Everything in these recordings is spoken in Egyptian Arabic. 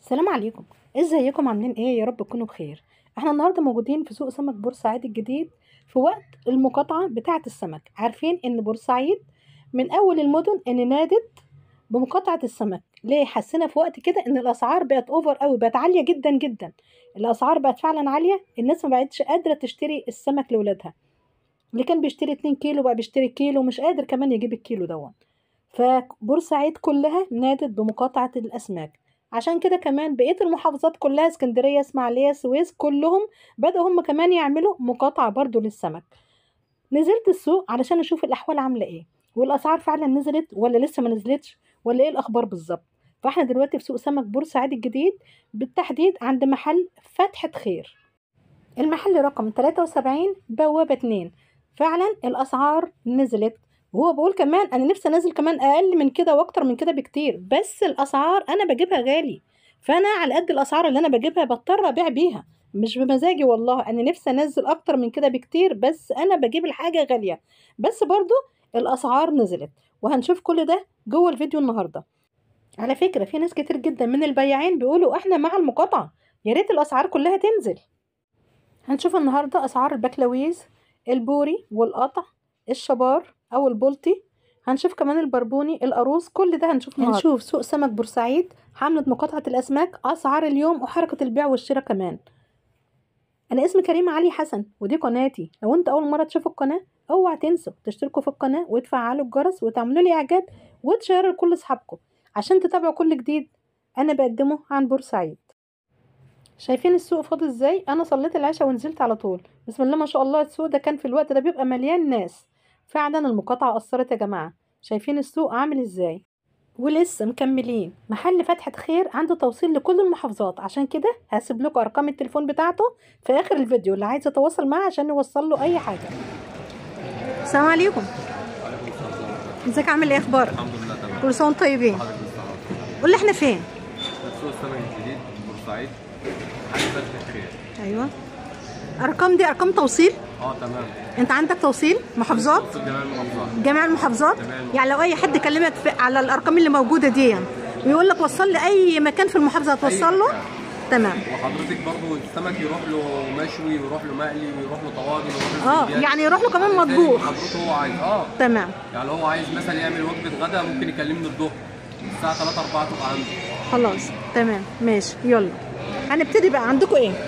السلام عليكم ازيكم عاملين ايه يا رب تكونوا بخير احنا النهارده موجودين في سوق سمك بورسعيد الجديد في وقت المقاطعه بتاعه السمك عارفين ان بورسعيد من اول المدن ان نادت بمقاطعه السمك ليه حسينا في وقت كده ان الاسعار بقت اوفر قوي بقت عاليه جدا جدا الاسعار بقت فعلا عاليه الناس ما بقتش قادره تشتري السمك لاولادها اللي كان بيشتري 2 كيلو بقى بيشتري كيلو مش قادر كمان يجيب الكيلو دون فبورسعيد كلها نادت بمقاطعه الاسماك عشان كده كمان بقيه المحافظات كلها اسكندريه اسماعيليه السويس كلهم بدأوا هم كمان يعملوا مقاطعه برضو للسمك نزلت السوق علشان اشوف الاحوال عامله ايه والاسعار فعلا نزلت ولا لسه ما نزلتش ولا ايه الاخبار بالظبط فاحنا دلوقتي في سوق سمك بورسعيد الجديد بالتحديد عند محل فتحة خير المحل رقم 73 بوابة 2 فعلا الاسعار نزلت وهو بقول كمان انا نفسي انزل كمان اقل من كده واكتر من كده بكتير بس الاسعار انا بجيبها غالي فانا على قد الاسعار اللي انا بجيبها بضطر ابيع بيها مش بمزاجي والله انا نفسي انزل اكتر من كده بكتير بس انا بجيب الحاجه غاليه بس برضو الاسعار نزلت وهنشوف كل ده جوه الفيديو النهارده على فكره في ناس كتير جدا من البياعين بيقولوا احنا مع المقاطعه يا ريت الاسعار كلها تنزل هنشوف النهارده اسعار البكلاويز البوري والقطع الشبار او البلطي هنشوف كمان البربوني القاروص كل ده هنشوف النهارده هنشوف سوق سمك بورسعيد حملة مقاطعة الأسماك أسعار اليوم وحركة البيع والشراء كمان أنا اسمي كريمة علي حسن ودي قناتي لو أنت أول مرة تشوف القناة اوعى تنسوا تشتركوا في القناة وتفعلوا الجرس وتعملوا لي إعجاب وتشيروا لكل أصحابكم عشان تتابعوا كل جديد أنا بقدمه عن بورسعيد شايفين السوق فاضي ازاي انا صليت العشاء ونزلت على طول بسم الله ما شاء الله السوق ده كان في الوقت ده بيبقى مليان ناس فعلا المقاطعة أثرت يا جماعة شايفين السوق عامل ازاي ولسه مكملين محل فتحة خير عنده توصيل لكل المحافظات عشان كده هسيب لكم أرقام التليفون بتاعته في آخر الفيديو اللي عايز يتواصل معاه عشان يوصل له أي حاجة السلام عليكم ازيك عامل ايه اخبارك الحمد لله تمام كل سنه وانتم طيبين حضرتك بالصحة قول لي احنا فين سوق السمك الجديد بورسعيد حاجة فتحة خير ايوه ارقام دي ارقام توصيل اه تمام انت عندك توصيل محافظات توصيل جميع المحافظات جميع المحافظات جميع المحافظات. يعني لو اي حد كلمك في على الارقام اللي موجوده دي يعني ويقول لك وصل لي اي مكان في المحافظه هتوصل له مكان. تمام وحضرتك برضو السمك يروح له مشوي ويروح له مقلي ويروح له طواجن ويروح له اه زنجان. يعني يروح له كمان زي مطبوخ حضرته هو عايز اه تمام يعني هو عايز مثلا يعمل وجبة غدا ممكن يكلمني الظهر الساعة 3 4 تبقى عنده خلاص تمام ماشي يلا هنبتدي بقى عندكم ايه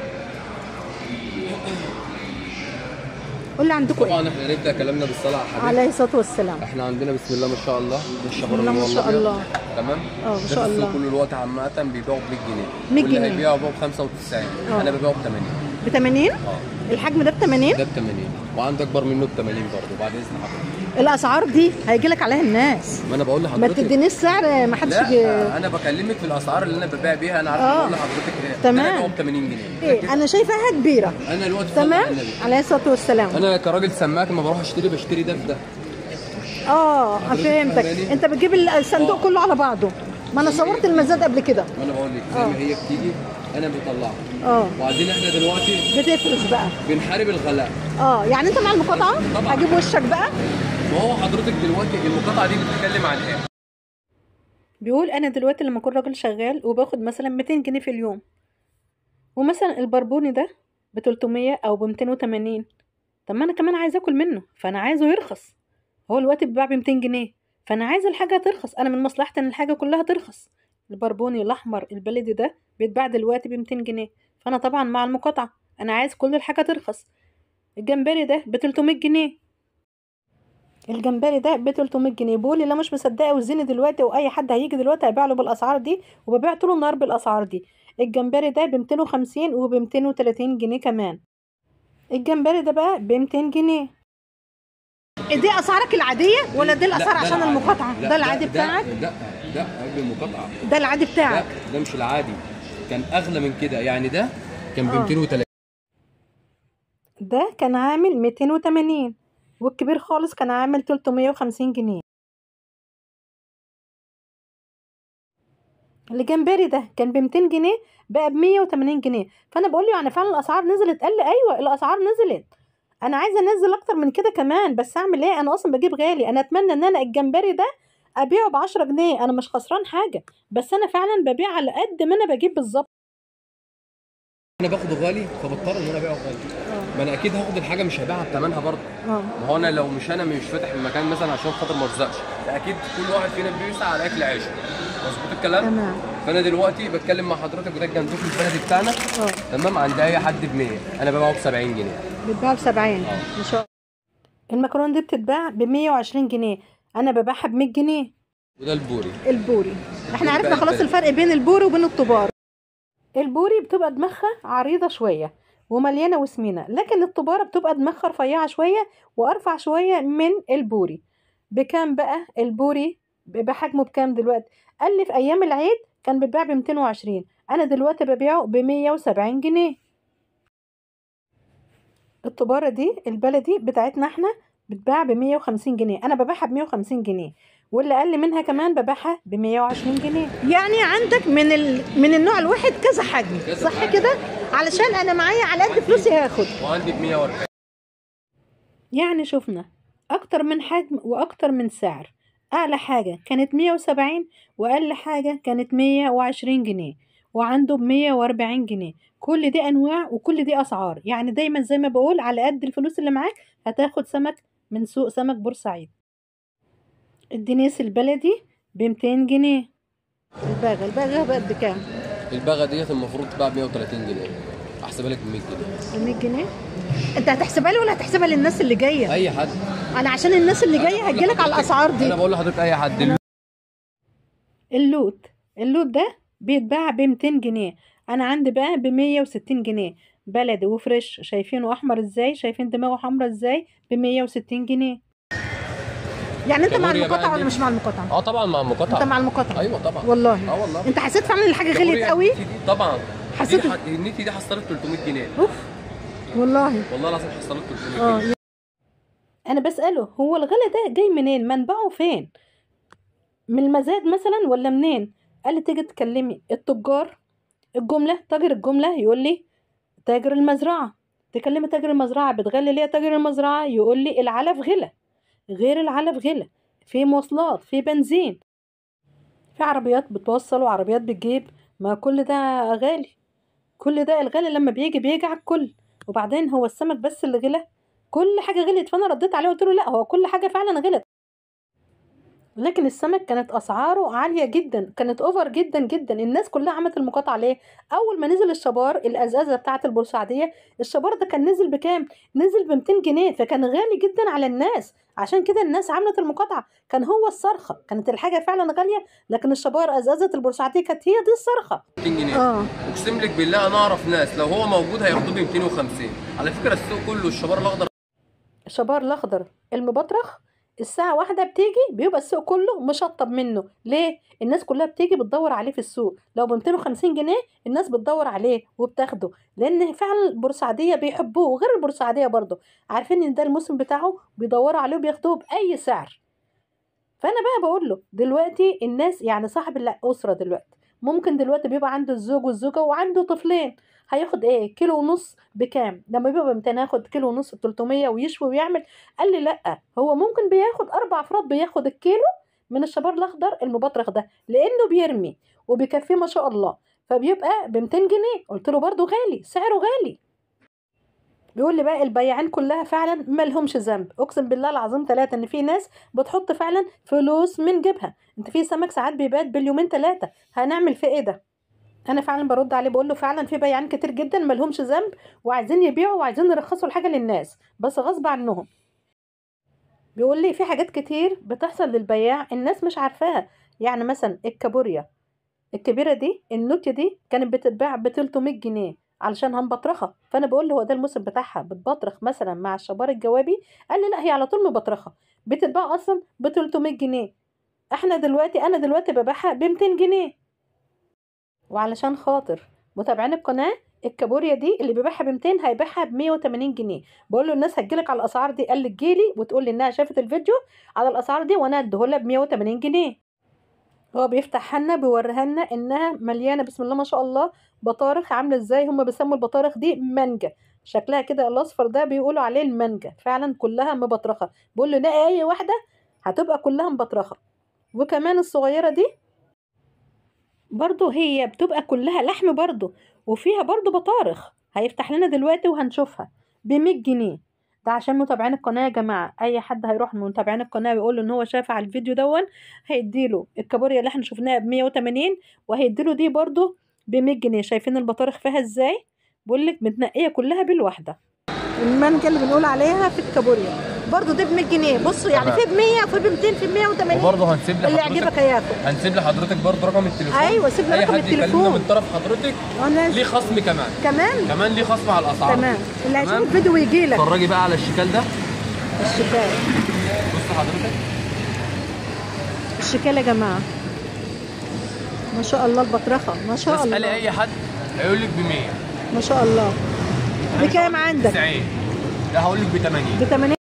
قول لي عندكم ايه طبعا احنا نبدا كلامنا بالصلاه على الحبيب عليه الصلاه والسلام احنا عندنا بسم الله ما شاء الله ده الشبر الله ما شاء الله. تمام اه، ما ده شاء في السوق الله. كل الوقت عامه بيبيعوا ب 100 جنيه 100 واللي جنيه. هيبيعوا بيبيعوا ب 95 اه. انا ببيعه ب 80 ب 80 اه الحجم ده ب 80 ده ب 80 وعندي اكبر منه ب 80 برضه بعد اذن حضرتك الاسعار دي هيجي لك عليها الناس ما انا بقول ما لحضرتك تدينيش سعر ما حدش يجي لا انا بكلمك في الاسعار اللي انا ببيع بيها انا عارف اه. بقول لحضرتك ايه تمام. انا ببيعه ب 80 جنيه ايه انا شايفاها كبيره انا دلوقتي صلي على تمام النبي. عليه الصلاه والسلام انا كراجل سماك لما بروح اشتري بشتري ده في ده اه حضرتك فهمتك فاهماني؟ انت بتجيب الصندوق اه. كله على بعضه ما انا صورت المزاد قبل كده ما انا بقول لك زي اه. ما هي بتيجي انا بطلعها اه وبعدين احنا دلوقتي بتفرز بقى بنحارب الغلاء اه يعني انت مع المقاطعه طبعا. هجيب وشك بقى ما هو حضرتك دلوقتي المقاطعه دي بتتكلم عن ايه؟ بيقول انا دلوقتي لما اكون راجل شغال وباخد مثلا 200 جنيه في اليوم ومثلا البربوني ده ب 300 او ب 280 طب ما انا كمان عايزه اكل منه فانا عايزه يرخص هو الوقت بيتباع ب 200 جنيه فانا عايزه الحاجه ترخص انا من مصلحتي ان الحاجه كلها ترخص البربوني الاحمر البلدي ده بيتباع دلوقتي ب 200 جنيه فانا طبعا مع المقاطعه انا عايز كل الحاجه ترخص الجمبري ده ب 300 جنيه الجمبري ده ب 300 جنيه بقول لي لا مش مصدقه وزني دلوقتي واي حد هيجي دلوقتي هيبيع له بالاسعار دي وببيع طول النهار بالاسعار دي الجمبري ده ب 250 وب 230 جنيه كمان الجمبري ده بقى ب 200 جنيه دي اسعارك العاديه ولا دي الاسعار لا، ده عشان العادي. المقاطعه لا، ده العادي ده- بتاعك لا ده قبل المقاطعه ده العادي لا بتاعك ده مش العادي كان اغلى من كده يعني ده كان ب اه. 230 ده كان عامل 280 والكبير خالص كان عامل 350 جنيه الجمبري ده كان ب 200 جنيه بقى ب 180 جنيه فانا بقول له يعني فعلا الاسعار نزلت قال لي ايوه الاسعار نزلت انا عايزه انزل اكتر من كده كمان بس اعمل ايه انا اصلا بجيب غالي انا اتمنى ان انا الجمبري ده ابيعه ب 10 جنيه انا مش خسران حاجه بس انا فعلا ببيع على قد ما انا بجيب بالظبط انا باخده غالي فبضطر ان انا ابيعه غالي ما انا اكيد هاخد الحاجه مش هبيعها بثمنها برضه اه ما هو انا لو مش انا مش فاتح المكان مثلا عشان خاطر ما ارزقش اكيد كل واحد فينا بيسعى على اكل عيشه مظبوط الكلام تمام فانا دلوقتي بتكلم مع حضرتك وده الجندوف البلدي بتاعنا اه تمام عند اي حد ب 100 انا ببيعه ب 70 جنيه بتباع ب 70 اه. ان شاء الله المكرونه دي بتتباع ب 120 جنيه انا ببيعها ب 100 جنيه وده البوري البوري احنا بتبقى عرفنا خلاص البلد. الفرق بين البوري وبين الطبار البوري بتبقى دماغها عريضة شوية ومليانة وسمينة لكن الطبارة بتبقى دماغها رفيعة شوية وأرفع شوية من البوري بكام بقى البوري بحجمه بكام دلوقتي قال لي في أيام العيد كان بيتباع ب 220 أنا دلوقتي ببيعه ب 170 جنيه الطبارة دي البلدي بتاعتنا احنا بتباع ب 150 جنيه أنا ببيعها ب 150 جنيه واللي اقل منها كمان ببيعها ب 120 جنيه يعني عندك من ال... من النوع الواحد كذا حجم كذا صح حجم. كده علشان انا معايا على قد فلوسي هاخد وعندي ب 140 يعني شفنا اكتر من حجم واكتر من سعر اعلى حاجه كانت 170 واقل حاجه كانت 120 جنيه وعنده ب 140 جنيه كل دي انواع وكل دي اسعار يعني دايما زي ما بقول على قد الفلوس اللي معاك هتاخد سمك من سوق سمك بورسعيد الدنيس البلدي ب 200 جنيه الباغة الباغة بقت بكام؟ الباغه ديت المفروض تتباع ب 130 جنيه احسبها لك ب 100 جنيه ب 100 جنيه؟ انت هتحسبها لي ولا هتحسبها للناس اللي جايه؟ اي حد انا عشان الناس اللي جايه أنا بقول هتجيلك على لحضرتك- الاسعار دي انا بقول لحضرتك اي حد اللوت اللوت ده بيتباع ب 200 جنيه انا عندي بقى ب 160 جنيه بلدي وفريش شايفينه احمر ازاي شايفين دماغه حمرا ازاي ب 160 جنيه يعني انت مع كابوريا بقى المقاطعه ولا دي- مش مع المقاطعه اه طبعا مع المقاطعه انت مع المقاطعه ايوه طبعا والله اه والله انت حسيت فعلا ان الحاجه غليت كابوريا قوي النيتي دي طبعا حسيت- حسيت النيتي دي حصلت 300 جنيه اوف والله والله العظيم حصلت 300 اه جنيه انا بساله هو الغلا ده جاي منين منبعه فين من المزاد مثلا ولا منين قال لي تيجي تكلمي التجار الجمله تاجر الجمله يقول لي تاجر المزرعه تكلمي تاجر المزرعه بتغلي ليه تاجر المزرعه يقول لي العلف غلا غير العلف غلا في مواصلات في بنزين في عربيات بتوصل وعربيات بتجيب ما كل ده غالي كل ده الغالي لما بيجي بيجي على الكل وبعدين هو السمك بس اللي غلى كل حاجه غلت فانا رديت عليه وقلت له لا هو كل حاجه فعلا غلت لكن السمك كانت اسعاره عاليه جدا كانت اوفر جدا جدا الناس كلها عملت المقاطعه ليه اول ما نزل الشبار الازازه بتاعه البورسعيديه الشبار ده كان نزل بكام نزل ب 200 جنيه فكان غالي جدا على الناس عشان كده الناس عملت المقاطعه كان هو الصرخه كانت الحاجه فعلا غاليه لكن الشبار ازازه البورسعيديه كانت هي دي الصرخه 200 جنيه اه اقسم لك بالله انا اعرف ناس لو هو موجود هياخدوه ب 250 على فكره السوق كله الشبار الاخضر الشبار الاخضر المبطرخ الساعة واحدة بتيجي بيبقى السوق كله مشطب منه ليه؟ الناس كلها بتيجي بتدور عليه في السوق لو ب 250 جنيه الناس بتدور عليه وبتاخده لأن فعلا البورسعيدية بيحبوه وغير البورسعيدية برضه عارفين إن ده الموسم بتاعه بيدوروا عليه وبياخدوه بأي سعر فأنا بقى بقول له دلوقتي الناس يعني صاحب الأسرة دلوقتي ممكن دلوقتي بيبقى عنده الزوج والزوجة وعنده طفلين هياخد ايه كيلو ونص بكام لما بيبقى ب 200 ياخد كيلو ونص ب 300 ويشوي ويعمل قال لي لا هو ممكن بياخد اربع افراد بياخد الكيلو من الشبار الاخضر المبطرخ ده لانه بيرمي وبيكفيه ما شاء الله فبيبقى ب 200 جنيه قلت له برضه غالي سعره غالي بيقول لي بقى البياعين كلها فعلا ما لهمش ذنب اقسم بالله العظيم ثلاثه ان في ناس بتحط فعلا فلوس من جيبها انت في سمك ساعات بيبات باليومين ثلاثه هنعمل فيه ايه ده انا فعلا برد عليه بقول له فعلا في بياعين كتير جدا ما لهمش ذنب وعايزين يبيعوا وعايزين يرخصوا الحاجه للناس بس غصب عنهم بيقول لي في حاجات كتير بتحصل للبياع الناس مش عارفاها يعني مثلا الكابوريا الكبيره دي النوتي دي كانت بتتباع ب 300 جنيه علشان هنبطرخها فانا بقول له هو ده الموسم بتاعها بتبطرخ مثلا مع الشبار الجوابي قال لي لا هي على طول مبطرخه بتتباع اصلا ب 300 جنيه احنا دلوقتي انا دلوقتي ببيعها ب 200 جنيه وعلشان خاطر متابعين القناه الكابوريا دي اللي بيبيعها ب 200 هيبيعها ب 180 جنيه بقول له الناس هتجيلك على الاسعار دي قال لي تجيلي وتقول لي انها شافت الفيديو على الاسعار دي وانا اديهولها ب 180 جنيه هو بيفتحها لنا بيوريها لنا انها مليانه بسم الله ما شاء الله بطارخ عامله ازاي هم بيسموا البطارخ دي مانجا شكلها كده الاصفر ده بيقولوا عليه المانجا فعلا كلها مبطرخه بقول له نقي اي واحده هتبقى كلها مبطرخه وكمان الصغيرة دي برضو هي بتبقى كلها لحم برضو وفيها برضو بطارخ هيفتح لنا دلوقتي وهنشوفها بمية جنيه ده عشان متابعين القناة يا جماعة أي حد هيروح من متابعين القناة ويقول له إن هو شاف على الفيديو دون هيديله الكابوريا اللي احنا شفناها بمية وتمانين وهيديله دي برضو بمية جنيه شايفين البطارخ فيها ازاي بقولك متنقية كلها بالواحدة المانجا اللي بنقول عليها في الكابوريا برضو دي ب 100 جنيه بصوا يعني تمام. في ب 100 وفي ب 200 في ب 180 وبرضه هنسيب اللي لحضرتك يعجبك هياكل هنسيب لحضرتك برضه رقم التليفون أيوة، سيب لي اي رقم حد التليفون. يكلمنا من طرف حضرتك انا ليه خصم كمان كمان كمان ليه خصم على الاسعار تمام اللي هيشوف تمام؟ الفيديو ويجي لك اتفرجي بقى على الشكال ده الشكال بص حضرتك الشكال يا جماعه ما شاء الله البطرخه ما شاء اسالي الله اي حد هيقول لك ب 100 ما شاء الله بكام عندك 90 لا هقول لك ب 80 ب 80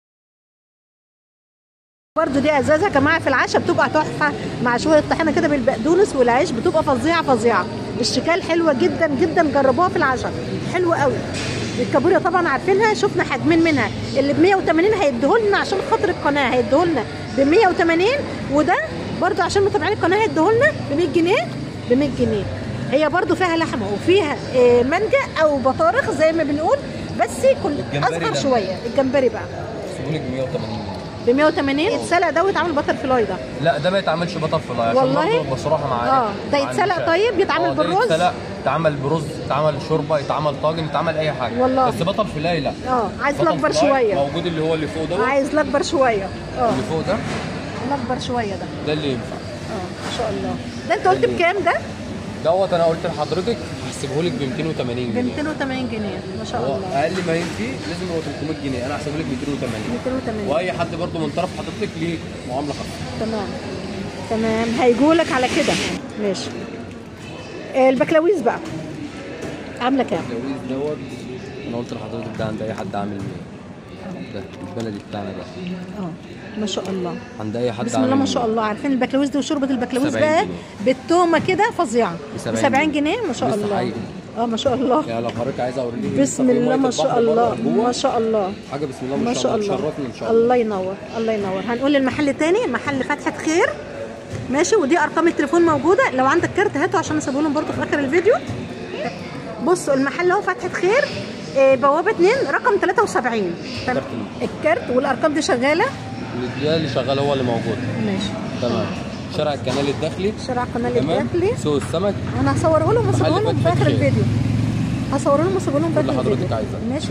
برضه دي ازازه يا جماعه في العشاء بتبقى تحفه مع شويه طحينه كده بالبقدونس والعيش بتبقى فظيعه فظيعه الشكال حلوه جدا جدا جربوها في العشاء حلوه قوي الكابوريا طبعا عارفينها شفنا حجمين منها اللي ب 180 هيديهولنا عشان خاطر القناه هيديهولنا ب 180 وده برضه عشان متابعين القناه هيديهولنا ب 100 جنيه ب 100 جنيه هي برضه فيها لحمه وفيها آه، مانجا او بطارخ زي ما بنقول بس كل الجمبري اصغر ده. شويه الجمبري بقى سيبوا لك 180 ب 180 يتسلق ده ويتعمل بتر فلاي ده لا ده ما يتعملش بطل فلاي عشان والله؟ برضه بصراحه معايا اه ده يتسلق طيب يتعمل بالرز يتسلق يتعمل برز يتعمل شوربه يتعمل طاجن يتعمل اي حاجه والله. بس بطل فلاي لا اه عايز بطل الاكبر فلاي شويه موجود اللي هو اللي فوق ده عايز الاكبر شويه اه اللي فوق ده الاكبر شويه ده ده اللي ينفع اه ما شاء الله ده انت قلت بكام ده دوت انا قلت لحضرتك هحسبه لك ب 280 ب جنيه 280 جنيه ما شاء هو الله اقل ما يمشي لازم هو 300 جنيه انا هحسبه لك 280 280 واي حد برضه من طرف حضرتك ليه معامله خاصه تمام تمام هيجولك على كده ماشي آه، البكلاويز بقى عامله كام الجويز دوت انا قلت لحضرتك ده عند اي حد عامل 100 ده البلدي بتاعنا ده اه ما شاء الله عند اي حد بسم الله عامل ما شاء الله عارفين البكلاويز دي وشوربه البكلاويز 70 بقى جنيه. بالتومه كده فظيعه ب ب 70 70 جنيه ما شاء لسه الله حقيقي. اه ما شاء الله يعني لو حضرتك عايز اوريك بسم الله ما شاء الله ما شاء الله حاجه بسم الله ما شاء الله تشرفني ان شاء الله الله ينور الله ينور هنقول المحل تاني محل فتحة خير ماشي ودي ارقام التليفون موجوده لو عندك كارت هاته عشان اسيبه لهم برضه في اخر الفيديو بصوا المحل اهو فتحة خير آه، بوابه 2 رقم 73 تمام. كارت الكارت والارقام دي شغاله اللي ده اللي شغال هو اللي موجود ماشي تمام شارع الكنال الداخلي شارع قناه تمام الداخلي سوق السمك انا هصوره لهم واسيبه محل لهم في فتحة اخر خير. الفيديو هصوره لهم واسيبه لهم في اللي اخر حضرتك الفيديو عايزاه. ماشي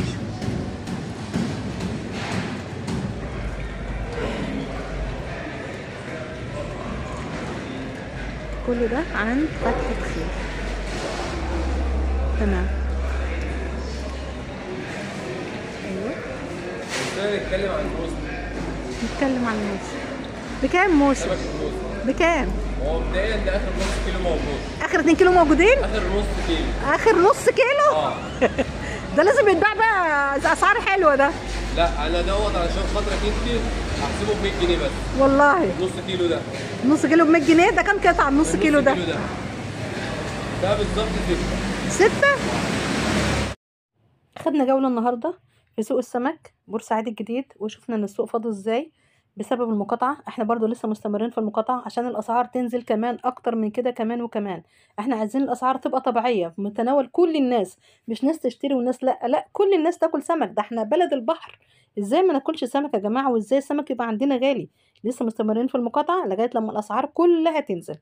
كل ده عن فتحة خير تمام ايوه نتكلم عن الوسط نتكلم عن موسى بكام موسى سمك الوسط بكام هو مبدئيا ده اخر نص كيلو موجود اخر 2 كيلو موجودين اخر نص كيلو اخر نص كيلو اه ده لازم يتباع بقى اسعار حلوه ده لا انا دوت علشان خاطرك انت هحسبه ب 100 جنيه بس والله نص كيلو ده نص كيلو ب 100 جنيه ده كام قطعه النص النص كيلو ده ده ده بالظبط ستة ستة خدنا جولة النهاردة في سوق السمك بورسعيد الجديد وشفنا ان السوق فاضي ازاي بسبب المقاطعة احنا برضو لسه مستمرين في المقاطعة عشان الاسعار تنزل كمان اكتر من كده كمان وكمان احنا عايزين الاسعار تبقى طبيعية في متناول كل الناس مش ناس تشتري وناس لا لا كل الناس تاكل سمك ده احنا بلد البحر ازاي ما ناكلش سمك يا جماعة وازاي السمك يبقى عندنا غالي لسه مستمرين في المقاطعة لغاية لما الاسعار كلها تنزل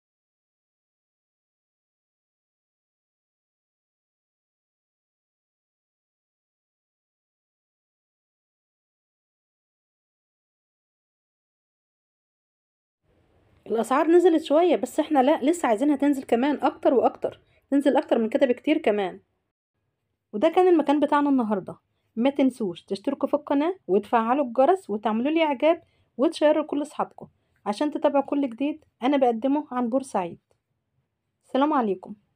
الاسعار نزلت شويه بس احنا لا لسه عايزينها تنزل كمان اكتر واكتر تنزل اكتر من كده بكتير كمان وده كان المكان بتاعنا النهارده ما تنسوش تشتركوا في القناه وتفعلوا الجرس وتعملوا لي اعجاب وتشيروا لكل اصحابكم عشان تتابعوا كل جديد انا بقدمه عن بورسعيد سلام عليكم